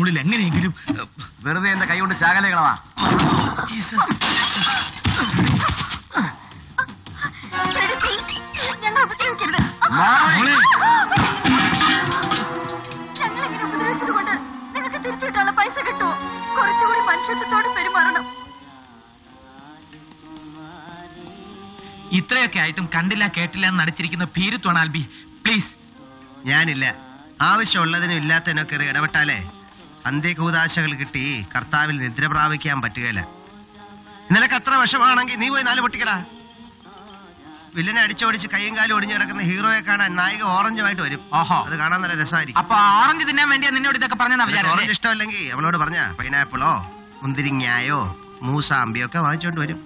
ഉള്ളിൽ എങ്ങനെയെങ്കിലും വെറുതെ എന്റെ കൈ കൊണ്ട് ചാകലകളാ ഫ്രെഡി, please, ഞങ്ങളെ ഉപദ്രവിക്കരുത് മോളെ. ഞങ്ങൾ ഇങ്ങനെ ഉപദ്രവിച്ചത് കൊണ്ട് നിങ്ങൾക്ക് തിരിച്ചു കിട്ടാനുള്ള പൈസ കിട്ടുമോ കുറച്ചുകൂടി മനുഷ്യത്വത്തോടെ പെരുമാറണം ഇത്രയൊക്കെ ആയിട്ടും കണ്ടില്ല കേട്ടില്ല എന്ന് നടിച്ചിരിക്കുന്ന ഭീരുത്വമാണ് ആൽബി പ്ലീസ് ഞാനില്ല ആവശ്യമുള്ളതിനും ഇല്ലാത്തതിനൊക്കെ ഒരു ഇടപെട്ടാലേ അന്ത്യകൂതാശകൾ കിട്ടി കർത്താവിൽ നിദ്ര പ്രാപിക്കാൻ പറ്റുകയില്ല നിനക്ക് അത്ര വിഷമാണെങ്കിൽ നീ പോയി നാല് പൊട്ടിക്കടാ വില്ലനെ അടിച്ചോടിച്ച് കൈയും കാലും ഒടിഞ്ഞു കിടക്കുന്ന ഹീറോയെ കാണാൻ നായിക ഓറഞ്ചുമായിട്ട് വരും ഓഹോ അത് കാണാൻ നല്ല രസമായിരിക്കും അപ്പൊ ഓറഞ്ച് തിന്നാൻ വേണ്ടിയാ നിന്നോട് ഇതൊക്കെ പറഞ്ഞെന്നാ നിനക്ക് വിചാരം ഓറഞ്ച് ഇഷ്ടമല്ലെങ്കിൽ അവളോട് പറഞ്ഞ പൈനാപ്പിളോ മുന്തിരിങ്ങായോ മൂസാമ്പിയോ ഒക്കെ വാങ്ങിച്ചോണ്ട് വരും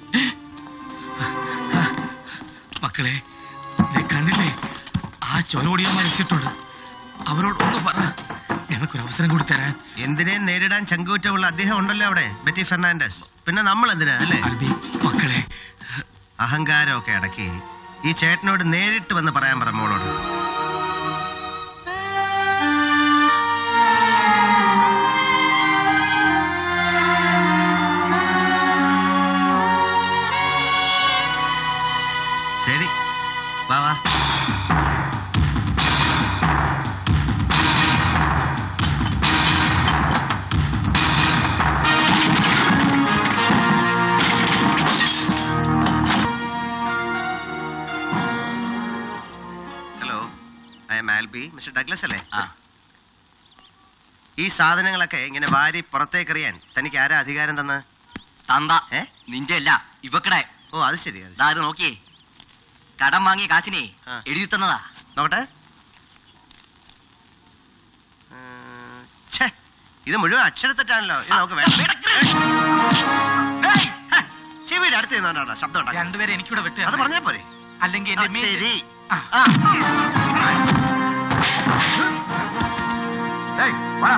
മക്കളെ ദേ കണ്ടില്ലേ ആ ചൊലോടിയന്മാർ എത്തിയിട്ടുണ്ട് അവരോടൊന്ന് പറ ഞങ്ങൾക്കൊരു അവസരം കൂടി തരാൻ എന്തിനേയും നേരിടാൻ ചങ്കൂറ്റമുള്ള അദ്ദേഹം ഉണ്ടല്ലോ അവിടെ ബെറ്റി ഫെർണാണ്ടസ് പിന്നെ നമ്മൾ എന്തിനാ അല്ലേ ആൽബി മക്കളെ അഹങ്കാരമൊക്കെ അടക്കി ഈ ചേട്ടനോട് നേരിട്ട് വന്ന് പറയാൻ പറ മോളോട് ശരി വാ വാ hello I am Albi mister Douglas അല്ലേ ഈ സാധനങ്ങളൊക്കെ ഇങ്ങനെ വാരി പുറത്തേക്കെറിയാൻ തനിക്ക് ആരാ അധികാരം തന്ന് തന്ത ഏ നിന്റെ അല്ല ഇവക്കടെ ഓ അത് ശരി അത് ശരി. ദാ ഇത് നോക്കിയേ കടം വാങ്ങിയ കാശിനെ ആ. എഴുതി തന്നതാ നോക്കട്ടെ ഉം, ഛേ, ഇത് മുഴുവൻ അക്ഷരത്തെറ്റാണല്ലോ ഇത് നമുക്ക് വേണം ഏയ്, ഹ, ചെവിയുടെ അടുത്ത് നിന്നോണ്ടാ ശബ്ദം ഉണ്ടാക്കുന്നത്. രണ്ടുപേരെ എനിക്കൂടെ വിട്ട് അത് പറഞ്ഞാ പോരെ അല്ലെങ്കിൽ ആ, എന്റെ മീറ്റ് ശരി ആ. ആ ഏയ്, വാടാ.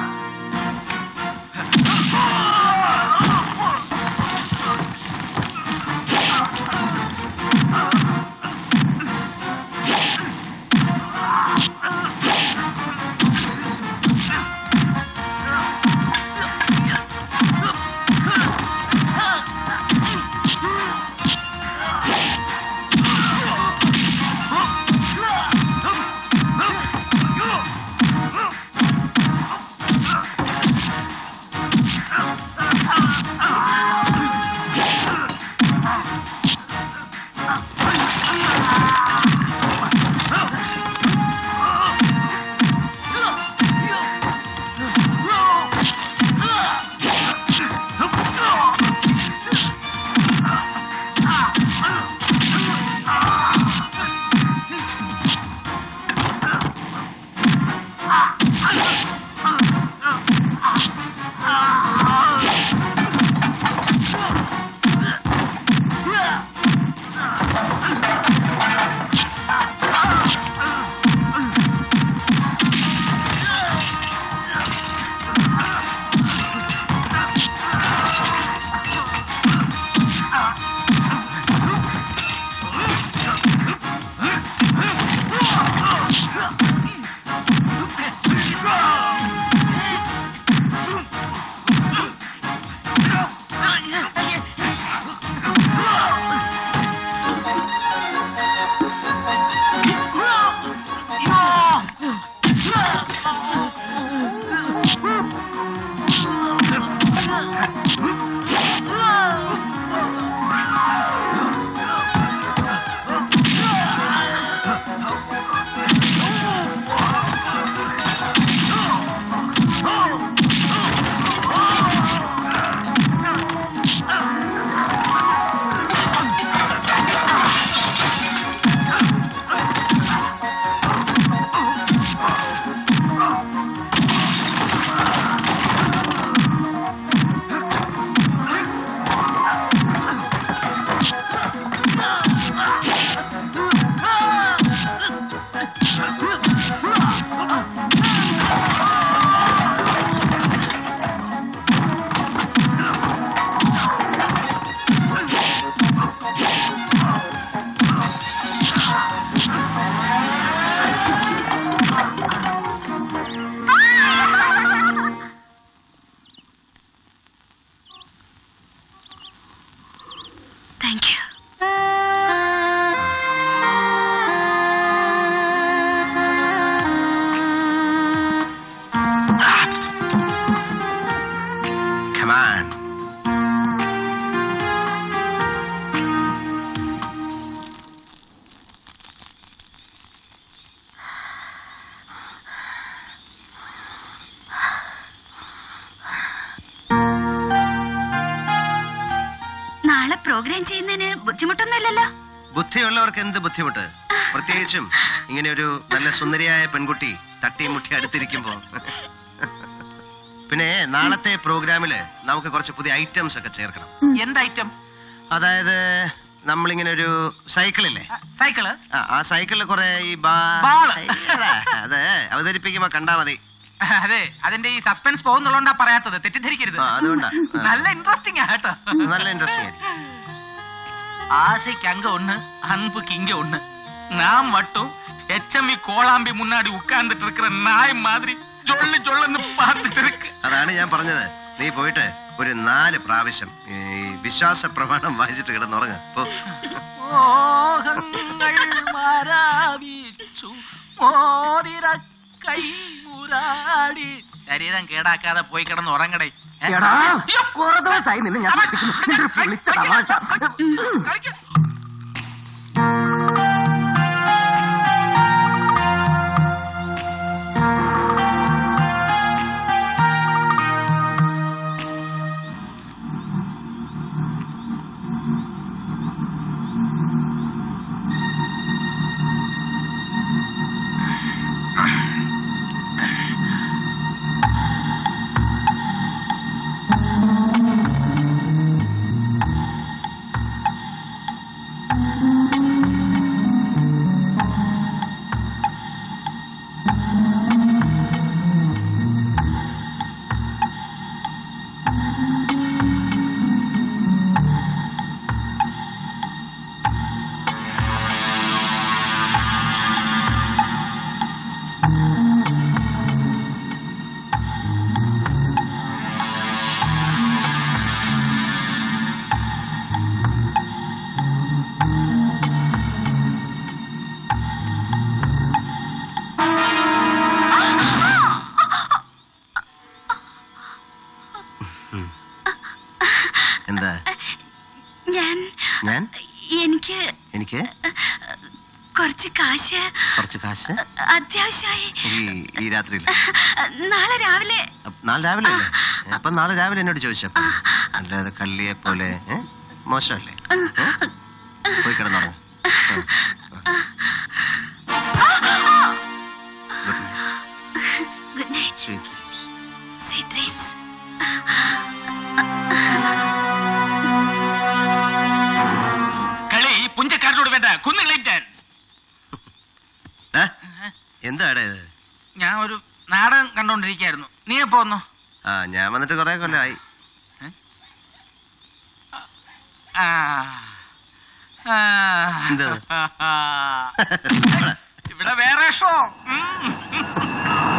Come on. നാളെ പ്രോഗ്രാം ചെയ്യുന്നതിന് ബുദ്ധിമുട്ടൊന്നുമില്ലല്ലോ ബുദ്ധിയുള്ളവർക്ക് എന്ത് ബുദ്ധിമുട്ട് പ്രത്യേകിച്ചും ഇങ്ങനെ ഒരു നല്ല സുന്ദരിയായ പെൺകുട്ടി തട്ടി മുട്ടി അടുത്തിരിക്കുമ്പോ പിന്നെ നാളത്തെ പ്രോഗ്രാമില് നമുക്ക് കുറച്ച് പുതിയ ഐറ്റംസ് ഒക്കെ ചേർക്കണം എന്ത് ഐറ്റം അതായത് നമ്മളിങ്ങനെ ഒരു സൈക്കിളില്ലേ സൈക്കിള് ആ, ആ സൈക്കിളിൽ കുറെ ഈ ബാ- ബാള്. അയ്യടാ, അത് അവതരിപ്പിക്കുമ്പോ കണ്ടാ മതി അതെ അതിന്റെ ഈ സസ്പെൻസ് പോകുന്നുള്ളതുകൊണ്ടാ പറയാത്തത് തെറ്റിദ്ധരിക്കരുത് ആ, അതുകൊണ്ടാ. ആ. നല്ല ഇൻട്രസ്റ്റിംഗ് കേട്ടോ നല്ല ഇൻട്രസ്റ്റിംഗ് ஆசைக்கு அங்க ஒண்ணு அன்புக்கு இங்க ஒண்ணு நான் மட்டும் எச்எம்இ கோளாம்பி முன்னாடி உட்கார்ந்துட்டு இருக்கிற நாய் மாதிரி ஜொல்லு ஜொல்லுன்னு பார்த்துட்டு இருக்கு അതാണ് ഞാൻ പറഞ്ഞത് നീ പോയിട്ട് ഒരു നാല് പ്രാവശ്യം ഈ വിശ്വാസ പ്രമാണം വായിച്ചിട്ട് കിടന്നുറങ്ങ പോ മോഹങ്ങൾ മരാവിച്ചു മോതിര കൈ മുരാടി ശരീരം കേടാക്കാതെ പോയി കിടന്ന് ഉറങ്ങടേ ഏ? അയ്യോ! അവൻ- കളിക്ക. എന്താ ഞാൻ ഞാൻ എനിക്ക് എനിക്ക് കുറച്ച് കാശ് കുറച്ച് കാശ് അത്യാവശ്യമായി ഈ ഈ രാത്രിയിൽ നാളെ രാവിലെ നാളെ രാവിലെ അല്ലേ അപ്പൊ നാളെ രാവിലെ എന്നോട് ചോദിച്ചപ്പോ അല്ലാതെ കള്ളിയെ പോലെ ഏ? മോശമല്ലേ ഏ? പോയി കിടന്നുറങ്ങ good night sweet sweet dreams കളി ഈ പുഞ്ചക്കാരനോട് വേണ്ട കുന്നുകളേറ്റാൻ എന്താടാ ഇത് ഞാൻ ഒരു നാടകം കണ്ടോണ്ടിരിക്കായിരുന്നു നീ എപ്പോ വന്നു ആ ഞാൻ വന്നിട്ട് കൊറേ കൊല്ലമായി ആ. ആ. എന്ത്? ഇവിടെ വേറെ ഷോ ഉം.